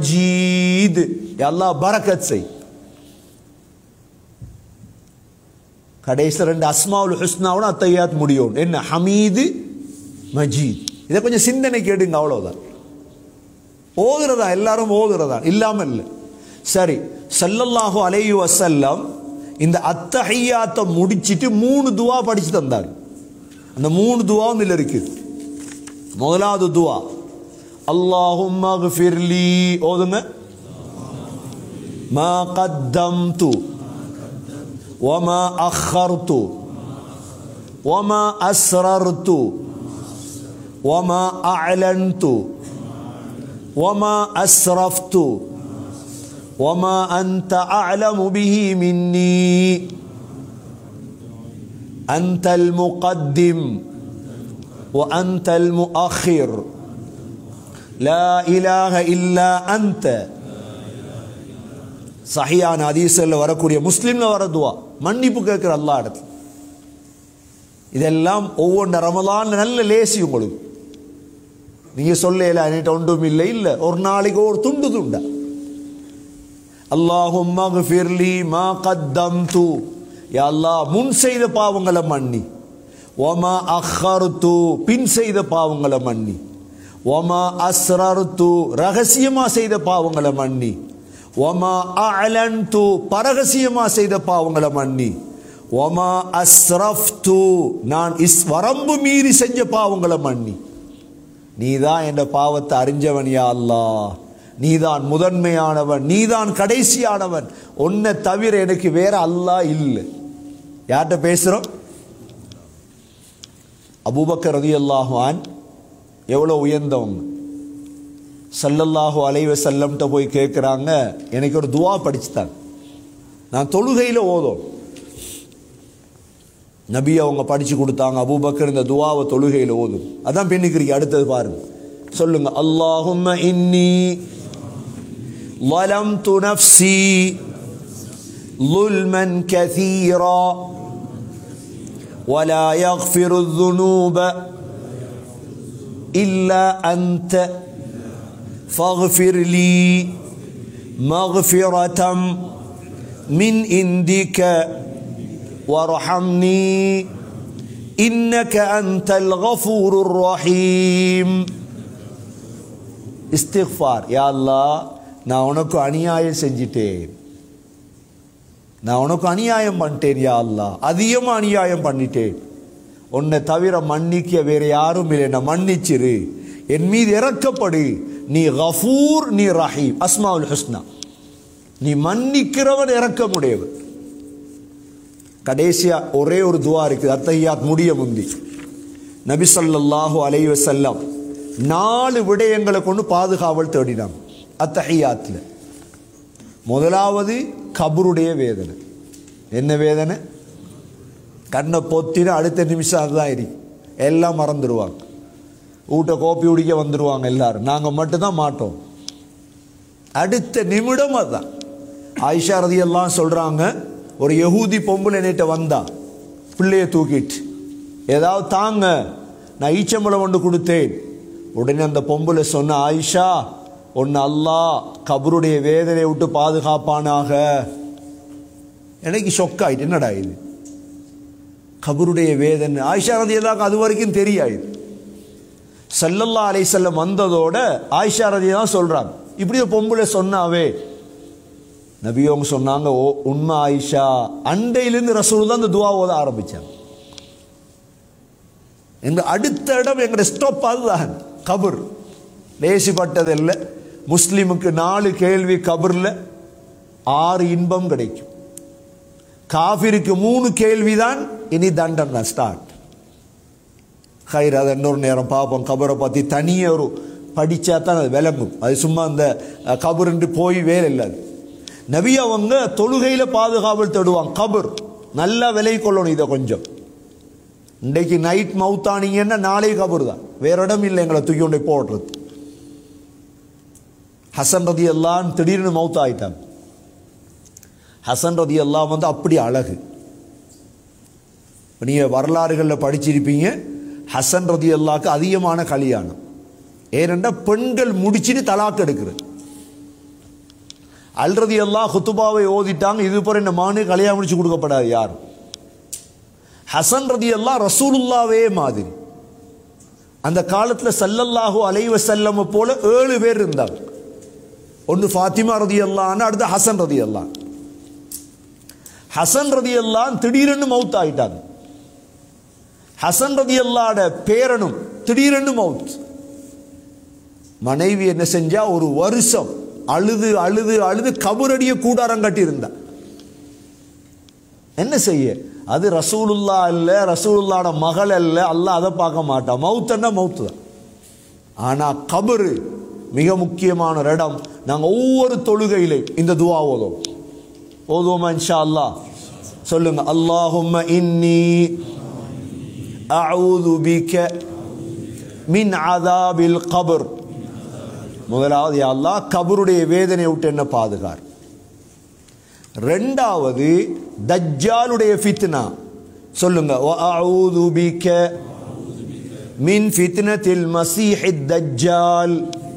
மஜீத் அல்லாஹ் பரக்கத் செய் கடைசியில் ரெண்டு அஸ்மாவுல் ஹுஸ்னாவோட அத்தையாத் முடியும் என்ன ஹமீது மஜீத் இதை கொஞ்சம் சிந்தனை கேடுங்க அவ்வளவுதான் ஓதுறதா எல்லாரும் ஓதுறதா இல்லாம இல்லை சரி ஸல்லல்லாஹு அலைஹி வஸல்லம் இந்த அத்தஹியாத்தை முடிச்சிட்டு மூணு துவா படிச்சு தந்தார் அந்த மூணு துவாவும் இதுல இருக்கு முதலாவது துவா அல்லாஹும்ம ஃபிர்லி ஓதுங்க மா கத்தம்து وما أخرت وما أسررت وما أعلنت وما أسرفت وما أنت أعلم به مني أنت المقدم وأنت المؤخر لا إله إلا أنت சஹியான ஹதீஸில் வரக்கூடிய முஸ்லீம்ல வர துவா மன்னிப்பு கேட்கிற அல்லா இடத்துல இதெல்லாம் ஒவ்வொன்று ரமலான் நல்ல லேசி உங்களுக்கு நீங்க சொல்லல என்கிட்ட ஒன்றும் இல்லை இல்லை ஒரு நாளைக்கு ஒரு துண்டு துண்டா அல்லாஹும் மக்ஃபிர்லி மா கத்தம்து யா அல்லாஹ் முன் செய்த பாவங்களை மன்னி ஒமா அஹ்ஹர்து பின் செய்த பாவங்களை மன்னி ஒமா அஸ்ரர்து ரகசியமா செய்த பாவங்களை மன்னி ஒமா அலன்து பரகசியமா செய்த பாவங்களை மன்னி ஒமா அஸ்ரஃப்து நான் இஸ் வரம்பு மீறி செஞ்ச பாவங்களை மன்னி நீதான் என்ற பாவத்தை அறிஞ்சவன் யா அல்லாஹ் நீதான் முதன்மையானவன் நீதான் கடைசியானவன் உன்னை தவிர எனக்கு வேற அல்லாஹ் இல்லை யார்கிட்ட பேசுறோம் அபூபக்கர் ரதியல்லாஹு அன் எவ்வளோ உயர்ந்தவங்க சல்லல்லாஹு அலைவ செல்லம்கிட்ட போய் கேட்குறாங்க எனக்கு ஒரு துவா படிச்சுத்தாங்க நான் தொழுகையில் ஓதும் நபி அவங்க படிச்சு கொடுத்தாங்க அபூபக்கர் இந்த துவாவை தொழுகையில் ஓதும் அதான் பெண்ணுக்கிறீங்க அடுத்தது பாருங்க சொல்லுங்க அல்லாஹும்ம இன்னி ظلمت نفسي ظلما كثيرا ولا يغفر الذنوب إلا أنت فاغفر لي مغفرة من عندك وارحمني إنك أنت الغفور الرحيم استغفار يا الله நான் உனக்கு அநியாயம் செஞ்சிட்டேன் நான் உனக்கு அநியாயம் பண்ணிட்டேன் யா அல்லாஹ் அதிகமாக அநியாயம் பண்ணிட்டேன் உன்னை தவிர மன்னிக்க வேற யாரும் இல்லை நான் மன்னிச்சிரு என் மீது இறக்கப்படு நீ கஃபூர் நீ ரஹீம் அஸ்மாவுல் ஹுஸ்னா நீ மன்னிக்கிறவன் இறக்க முடியவன் கடைசியா ஒரே ஒரு துவா இருக்குது அத்தஹியாத் முடிய முந்தி நபி ஸல்லல்லாஹு அலைஹி வஸல்லம் நாலு விடயங்களை கொண்டு பாதுகாவல் தேடினாங்க அத்தஹியாத்தில் முதலாவது கபருடைய வேதனை என்ன வேதனை கண்ணை பொத்தின அடுத்த நிமிஷம் அதுதான் இருக்கு எல்லாம் மறந்துடுவாங்க வீட்டை கோப்பி குடிக்க வந்துடுவாங்க எல்லாரும் நாங்கள் மட்டும்தான் மாட்டோம் அடுத்த நிமிடம் அதுதான் ஆயிஷா ரதி எல்லாம் சொல்கிறாங்க ஒரு யகூதி பொம்பளை நேற்ற வந்தா பிள்ளைய தூக்கிட்டு ஏதாவது தாங்க நான் ஈச்சம்பளம் கொண்டு கொடுத்தேன் உடனே அந்த பொம்பளை சொன்ன ஆயிஷா ஒன்று அல்லாஹ் கபருடைய வேதனையை விட்டு பாதுகாப்பானாக எனக்கு ஷொக் ஆயிட்டு என்னடா இது கபருடைய வேதனை ஆயிஷா ரதி எல்லாம் அது வரைக்கும் தெரியாது சல்லல்லா அலைசல்லம் வந்ததோட ஆயிஷா ரதி தான் சொல்றாங்க இப்படி ஒரு பொம்பளை சொன்னாவே நபியவங்க சொன்னாங்க ஓ உண்மை ஆயிஷா அண்டையிலிருந்து ரசூல் தான் இந்த துவா ஓத ஆரம்பிச்சாங்க எங்க அடுத்த இடம் எங்களுடைய ஸ்டாப் அதுதான் கபர் லேசிப்பட்டதில்லை முஸ்லிமுக்கு நாலு கேள்வி கபரில் ஆறு இன்பம் கிடைக்கும் காஃபிருக்கு மூணு கேள்விதான் இனி தண்டன் தான் ஸ்டார்ட் ஹைர் அதை இன்னொரு நேரம் பார்ப்போம் கபரை பற்றி தனியே ஒரு படித்தா தான் அது விளங்கும் அது சும்மா அந்த கபருண்டு போய் வேலை இல்லை அது நபி அவங்க தொழுகையில் பாதுகாவல் தேடுவாங்க கபர் நல்லா விலை கொள்ளணும் இதை கொஞ்சம் இன்றைக்கு நைட் மவுத்தானீங்கன்னா நாளை கபர் தான் வேற இடம் இல்லை எங்களை தூக்கி கொண்டு போடுறது ஹசன் ரதி எல்லாம் திடீர்னு மவுத் ஆயிட்டாங்க ஹசன் ரதி எல்லாம் வந்து அப்படி அழகு நீங்கள் வரலாறுகளில் படிச்சிருப்பீங்க ஹசன் ரதி அல்லாக்கு அதிகமான கல்யாணம் ஏனென்றால் பெண்கள் முடிச்சுட்டு தலாக்கு எடுக்கிறது அல்ரதி எல்லாம் ஹுத்துபாவை ஓதிட்டாங்க இது போற இந்த மானு கல்யாணம் முடிச்சு கொடுக்கப்படாது யார் ஹசன் ரதி எல்லாம் ரசூலுல்லாவே மாதிரி அந்த காலத்தில் சல்லல்லாஹு அலைவ செல்லம போல ஏழு பேர் இருந்தாங்க ஒன்று ஃபாத்திமா ரதி அல்லான்னு அடுத்து ஹசன் ரதி அல்லான் ஹசன் ரதி அல்லான் திடீரென்னு மவுத் ஆயிட்டாங்க ஹசன் ரதி அல்லாட பேரனும் திடீரென்னு மவுத் மனைவி என்ன செஞ்சா ஒரு வருஷம் அழுது அழுது அழுது கபரடிய கூடாரம் கட்டி இருந்தா என்ன செய்ய அது ரசூலுல்லா இல்ல ரசூலுல்லாட மகள் அல்ல அல்லாஹ் அதை பார்க்க மாட்டான் மவுத்தன்னா மவுத்து தான் ஆனா கபரு மிக முக்கியமான ஒரு இடம் நாங்க ஒவ்வொரு தொழுகையிலையும் இந்த துவா ஓதுவோம் ஓதுவோமா இன்ஷா அல்லாஹ் சொல்லுங்க அல்லாஹும்ம இன்னி அஊது பிக மின் அதாபில் கபர் முதலாவது யா அல்லாஹ் கபருடைய வேதனை விட்டு என்ன பாதுகார் ரெண்டாவது தஜ்ஜாலுடைய ஃபித்னா சொல்லுங்க வஅஊது பிக மின் ஃபித்னத்தில் மஸீஹி தஜ்ஜால்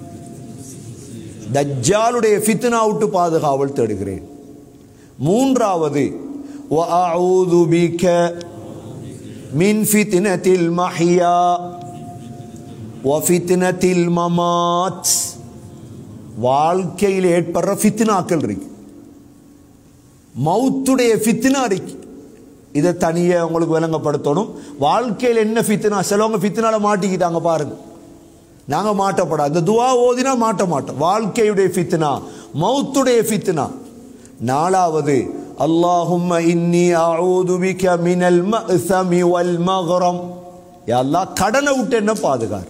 தஜ்ஜாலுடைய ஃபித்னா விட்டு பாதுகாவல் தேடுகிறேன் மூன்றாவது வஅஊது பிக மின் ஃபித்னத்தில் மஹ்யா வஃபித்னத்தில் மமாத் வாழ்க்கையில் ஏற்படுற ஃபித்னாக்கள் இருக்கு மவுத்துடைய ஃபித்னா இருக்கு இதை தனியே உங்களுக்கு விளங்கப்படுத்தணும் வாழ்க்கையில் என்ன ஃபித்னா சிலவங்க ஃபித்னால மாட்டிக்கிட்டாங்க பாருங்க நாங்க மாட்டப்படா இந்த துவா ஓதினா மாட்ட மாட்டோம் வாழ்க்கையுடைய ஃபித்னா மவுத்துடைய ஃபித்னா நாலாவது அல்லாஹும்ம இன்னி அஊது பிக மினல் மஅஸமி வல் மக்ரம் யா அல்லாஹ் கடனை விட்டு என்ன பாதுகார்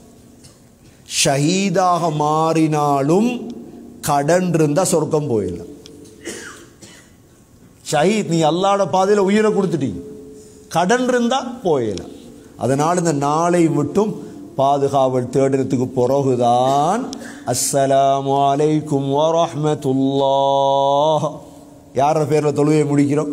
ஷஹீதாக மாறினாலும் கடன் இருந்தா சொர்க்கம் போயிடலாம் ஷஹீத் நீ அல்லாட பாதையில உயிரை கொடுத்துட்டீங்க கடன் இருந்தா போயிடலாம் அதனால் இந்த நாளை விட்டும் பாதுகாவல் தேடுறதுக்கு பிறகுதான் அஸ்ஸலாமு அலைக்கும் வரஹ்மத்துல்லாஹ் யார பேர்ல தொழுகையை முடிக்கிறோம்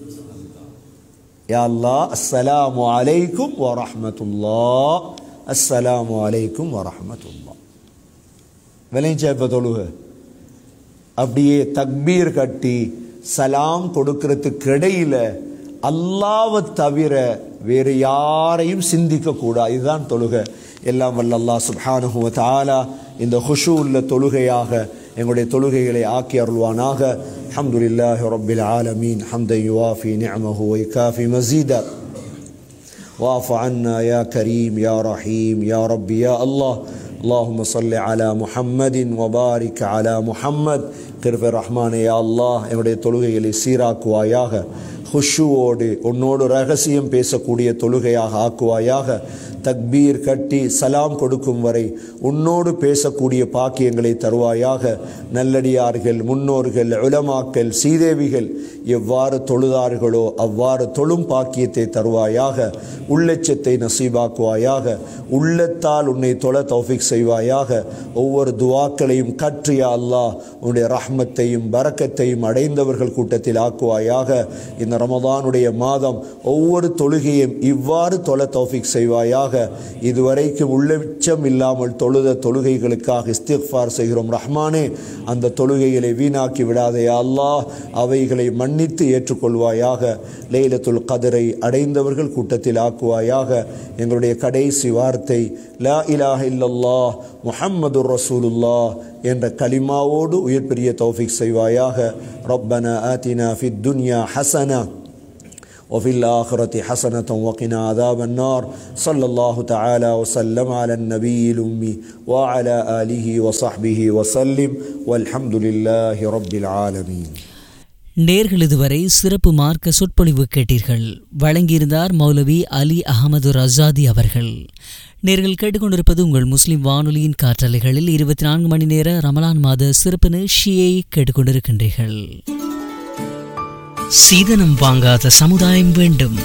யா அல்லாஹ் அஸ்ஸலாமு அலைக்கும் வரஹ்மத்துல்லாஹ் அஸ்ஸலாமு அலைக்கும் வரஹ்மத்துல்லாஹ் விளைஞ்சா இப்ப தொழுகை அப்படியே தக்பீர் கட்டி சலாம் கொடுக்கறதுக்கு இடையில அல்லாவை தவிர வேறு யாரையும் சிந்திக்க கூடாது இதுதான் தொழுகை எல்லாம் வல்ல அல்லாஹ் சுப்ஹானஹு வ தஆலா இந்த ஹுஷு உள்ள தொழுகையாக எங்களுடைய தொழுகைகளை ஆக்கி அருள்வானாக அல்ஹம்துலில்லாஹி ரப்பில் ஆலமீன் ஹம்தன் யுவாஃபி நிஅமஹு வ யுகாஃபி மஸீதா واعف عنا يا كريم يا رحيم يا رب يا الله اللهم صل على محمد وبارك على محمد கிருபை ரஹ்மானே யா அல்லாஹ் என்னுடைய தொழுகைகளை சீராக்குவாயாக ஹுஷுவோடு உன்னோடு ரகசியம் பேசக்கூடிய தொழுகையாக ஆக்குவாயாக தக்பீர் கட்டி சலாம் கொடுக்கும் வரை உன்னோடு பேசக்கூடிய பாக்கியங்களை தருவாயாக நல்லடியார்கள் முன்னோர்கள் உலமாக்கள் சீதேவிகள் எவ்வாறு தொழுதார்களோ அவ்வாறு தொழும் பாக்கியத்தை தருவாயாக உள்ளச்சத்தை நசீபாக்குவாயாக உள்ளத்தால் உன்னை தொழ தௌஃபிக் செய்வாயாக ஒவ்வொரு துவாக்களையும் கற்றியா அல்லாஹ் உன்னுடைய ரஹ்மத்தையும் பரக்கத்தையும் அடைந்தவர்கள் கூட்டத்தில் ஆக்குவாயாக இந்த ரமதானுடைய மாதம் ஒவ்வொரு தொழுகையும் இவ்வாறு தொழ தௌஃபிக் செய்வாயாக இதுவரைக்கும் உள்ளச்சம் இல்லாமல் தொழுத தொழுகைகளுக்காக இஸ்திஃபார் செய்கிறோம் ரஹ்மானே அந்த தொழுகைகளை வீணாக்கி விடாதே அல்லாஹ் அவைகளை மன்னித்து ஏற்றுக்கொள்வாயாக லைலத்துல் கதரை அடைந்தவர்கள் கூட்டத்தில் ஆக்குவாயாக எங்களுடைய கடைசி வார்த்தை லா இலாஹ இல்லல்லாஹ் முஹம்மது ரசூலுல்லாஹ் என்ற கலிமாவோடு உயிர் பெரிய தௌஃபிக் செய்வாயாக ரப்பன ஆத்தினா ஃபித் துன்யா ஹசனா وفي الآخرة حسنة وقنا عذاب النار صلى الله تعالى وسلم على النبي الأمي وعلى آله وصحبه وسلم والحمد لله رب العالمين நேர்கள் இதுவரை சிறப்பு மார்க்க சொற்பொழிவு கேட்டீர்கள் வழங்கியிருந்தார் மௌலவி அலி அகமது ரசாதி அவர்கள் நேர்கள் கேட்டுக்கொண்டிருப்பது உங்கள் முஸ்லிம் வானொலியின் காற்றலைகளில் இருபத்தி நான்கு மணி நேர ரமலான் மாத சிறப்பு நிகழ்ச்சியை கேட்டுக்கொண்டிருக்கின்றீர்கள் சீதனம் வாங்காத சமுதாயம் வேண்டும்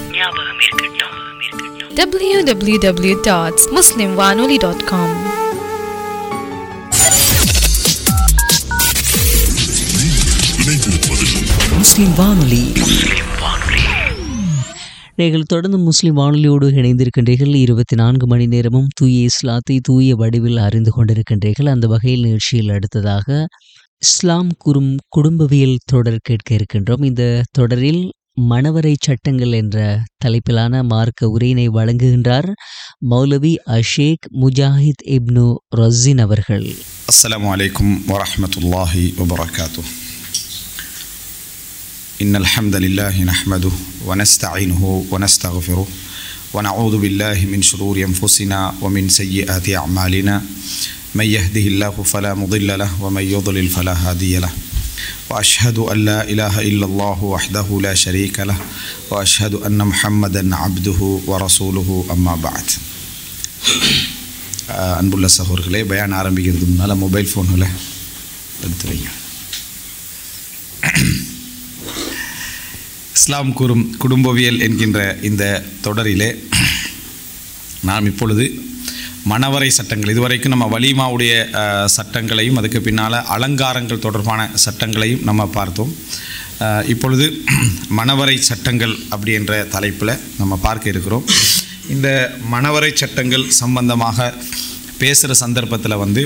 www.muslimwanoli.com முஸ்லிம் வானொலி நீங்கள் தொடர்ந்து முஸ்லிம் வானொலியோடு இணைந்திருக்கின்றீர்கள் இருபத்தி நான்கு மணி நேரமும் தூய இஸ்லாத்தை தூய வடிவில் அறிந்து கொண்டிருக்கின்றீர்கள் அந்த வகையில் நிகழ்ச்சியில் அடுத்ததாக இஸ்லாம் கூறும் குடும்பவியல் தொடர் கேட்க இருக்கின்றோம் இந்த தொடரில் மணவரை சட்டங்கள் என்ற தலைப்பிலான மார்க்க உரையினை வழங்குகின்றார் மௌலவி அஷேக் முஜாஹித் இப்னு ரஸின் அவர்கள் السلام عليكم ورحمة الله وبركاته إن الحمد لله نحمده ونستعينه ونستغفره ونعوذ بالله من شرور أنفسنا ومن سيئات أعمالنا من يهده الله فلا مضل له ومن يضلل فلا هادي له وأشهد أن لا إله إلا الله وحده لا شريك له وأشهد أن محمدا عبده ورسوله أما بعد அஹ் அன்புள்ள சகோதரர்களே பயான் ஆரம்பிக்கிறது முன்னால் மொபைல் ஃபோன்களை எடுத்து வைங்க இஸ்லாம் கூறும் குடும்பவியல் என்கின்ற இந்த தொடரிலே நாம் இப்பொழுது மணவரை சட்டங்கள் இதுவரைக்கும் நம்ம வலிமாவுடைய அஹ், சட்டங்களையும் அதுக்கு பின்னால் அலங்காரங்கள் தொடர்பான சட்டங்களையும் நம்ம பார்த்தோம் அஹ், இப்பொழுது மணவரை சட்டங்கள் அப்படி என்ற தலைப்பில் நம்ம பார்க்க இருக்கிறோம் இந்த மணவரை சட்டங்கள் சம்பந்தமாக பேசுகிற சந்தர்ப்பத்தில் வந்து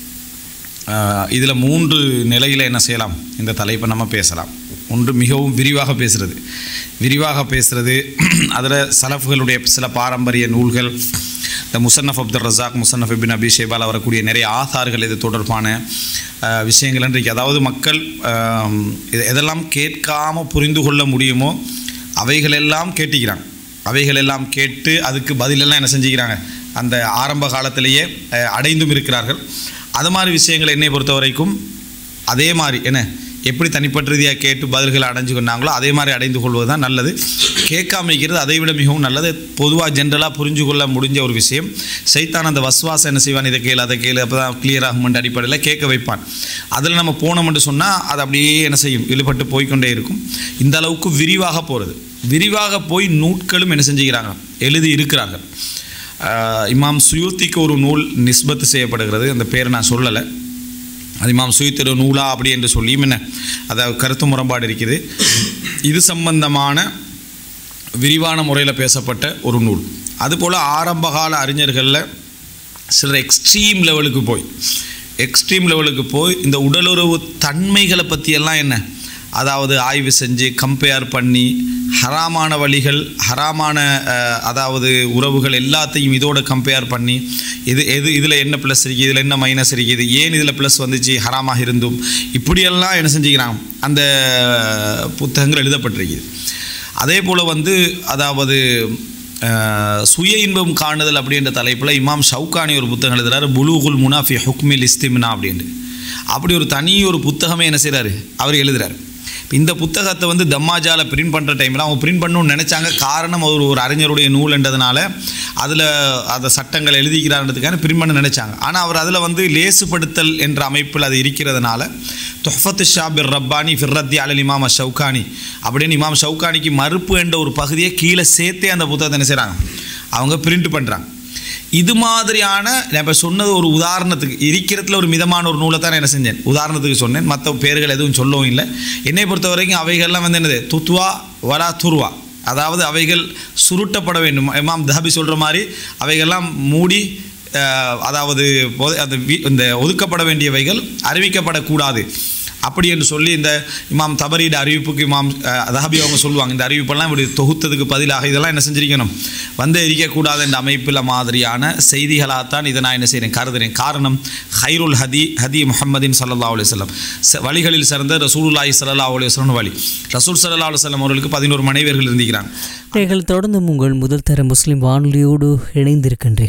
இதில் மூன்று நிலையில் என்ன செய்யலாம் இந்த தலைப்பை நம்ம பேசலாம் ஒன்று மிகவும் விரிவாக பேசுகிறது விரிவாக பேசுகிறது அதில் சலஃப்களுடைய சில பாரம்பரிய நூல்கள் இந்த Musannaf Abdul Razzaq Musannaf Ibn Abi Shaybah வரக்கூடிய நிறைய ஆதார்கள் இது தொடர்பான அஹ், விஷயங்கள் இன்றைக்கு அதாவது மக்கள் அஹ், இது எதெல்லாம் கேட்காமல் புரிந்து கொள்ள முடியுமோ அவைகளெல்லாம் கேட்டிக்கிறாங்க அவைகளெல்லாம் கேட்டு அதுக்கு பதிலெல்லாம் என்ன செஞ்சுக்கிறாங்க அந்த ஆரம்ப காலத்திலேயே அஹ், அடைந்தும் இருக்கிறார்கள் அது மாதிரி விஷயங்கள் என்னை பொறுத்த வரைக்கும் அதே மாதிரி என்ன எப்படி தனிப்பட்ட ரீதியாக கேட்டு பதில்களை அடைஞ்சு கொண்டாங்களோ அதே மாதிரி அடைந்து கொள்வது தான் நல்லது கேட்காம இருக்கிறது அதை விட மிகவும் நல்லது பொதுவாக ஜென்ரலாக புரிஞ்சு கொள்ள முடிஞ்ச ஒரு விஷயம் சைத்தான் அந்த வஸ்வாசம் என்ன செய்வான் இதை கேளு அதை கேளு அப்போ தான் கிளியர் ஆகுமென்ற அடிப்படையில் கேட்க வைப்பான் அதில் நம்ம போனோம்னு சொன்னால் அது அப்படியே என்ன செய்யும் இழுபட்டு போய்க்கொண்டே இருக்கும் இந்த அளவுக்கு விரிவாக போகிறது விரிவாக போய் நூட்களும் என்ன செஞ்சுக்கிறாங்க எழுதி இருக்கிறார்கள் ஆஹ் இமாம் சுயூத்திக்கு ஒரு நூல் நிஸ்பத்து செய்யப்படுகிறது அந்த பேரை நான் சொல்லலை அது இமாம் சுயூத்திர நூலா அப்படி என்று சொல்லியும் என்ன அதாவது கருத்து முரண்பாடு இருக்குது இது சம்பந்தமான விரிவான முறையில் பேசப்பட்ட ஒரு நூல் அதுபோல் ஆரம்பகால அறிஞர்களில் சிலர் எக்ஸ்ட்ரீம் லெவலுக்கு போய் எக்ஸ்ட்ரீம் லெவலுக்கு போய் இந்த உடலுறவு தன்மைகளை பற்றியெல்லாம் என்ன அதாவது ஆய்வு செஞ்சு கம்பேர் பண்ணி ஹராமான வழிகள் ஹராமான அஹ், அதாவது உறவுகள் எல்லாத்தையும் இதோட கம்பேர் பண்ணி இது எது இதில் என்ன ப்ளஸ் இருக்குது இதில் என்ன மைனஸ் இருக்குது ஏன் இதில் ப்ளஸ் வந்துச்சு ஹராமாக இருந்தும் இப்படியெல்லாம் என்ன செஞ்சுக்கிறாங்க அந்த புத்தகங்கள் எழுதப்பட்டிருக்குது அதே போல் வந்து அதாவது அஹ், சுய இன்பம் காணுதல் அப்படின்ற தலைப்பில் இமாம் ஷவுகானி ஒரு புத்தகம் எழுதுறாரு புலூகுல் முனாஃபி ஹுக்மில் இஸ்திமினா அப்படின்ட்டு அப்படி ஒரு தனி ஒரு புத்தகமே என்ன செய்கிறாரு அவர் எழுதுறாரு இப்ப இந்த புத்தகத்தை வந்து தம்மாஜால பிரிண்ட் பண்ணுற டைமில் அவங்க பிரிண்ட் பண்ணணும்னு நினச்சாங்க காரணம் ஒரு ஒரு அறிஞருடைய நூல்ன்றதுனால அதில் அந்த சட்டங்கள் எழுதிக்கிறான்றதுக்கான பிரிண்ட் பண்ண நினச்சாங்க ஆனால் அவர் அதில் வந்து லேசுபடுத்தல் என்ற அமைப்பில் அது இருக்கிறதுனால தொஹஃபத்து ஷாபிர் ரப்பானி ஃபிர்ரத்தி அலல் இமாம் ஷவுகானி அப்படின்னு இமாம் ஷவுகானிக்கு மறுப்பு என்ற ஒரு பகுதியை கீழே சேர்த்தே அந்த புத்தகத்தை என்ன செய்கிறாங்க அவங்க பிரிண்ட் பண்ணுறாங்க இது மாதிரியான நான் இப்போ சொன்னது ஒரு உதாரணத்துக்கு இருக்கிறதுல ஒரு மிதமான ஒரு நூலை தான் நான் என்ன செஞ்சேன் உதாரணத்துக்கு சொன்னேன் மற்ற பேர்கள் எதுவும் சொல்லவும் இல்லை என்னை பொறுத்த வரைக்கும் அவைகள்லாம் வந்து என்னது துத்வா வலா துருவா அதாவது அவைகள் சுருட்டப்பட வேண்டும் இமாம் தஹபி சொல்கிற மாதிரி அவைகள்லாம் மூடி அஹ், அதாவது பொ- அந்த வி- இந்த ஒதுக்கப்பட வேண்டியவைகள் அறிவிக்கப்படக்கூடாது அப்படி என்று சொல்லி இந்த இமாம் தபரீட அறிவிப்புக்கு இமாம் அஹ், தஹபி அவங்க சொல்லுவாங்க இந்த அறிவிப்பெல்லாம் இப்படி தொகுத்ததுக்கு பதிலாக இதெல்லாம் என்ன செஞ்சிருக்கணும் வந்து இருக்கக்கூடாது என்ற அமைப்பில் மாதிரியான செய்திகளாகத்தான் இதை நான் என்ன செய்கிறேன் கருதுறேன் காரணம் ஹைருல் ஹதி ஹதி முஹம்மதின் சல்லா அலுவலம் வழிகளில் சிறந்த ரசூலுல்லாஹி சல்லா அலுவலம் வழி ரசூல் சல்லா அலுவலம் அவர்களுக்கு பதினோரு மனைவியர்கள் இருந்திருக்கிறாங்க நீங்கள் தொடர்ந்தும் உங்கள் முதல் தர முஸ்லிம் வானொலியோடு இணைந்திருக்கின்றீர்கள்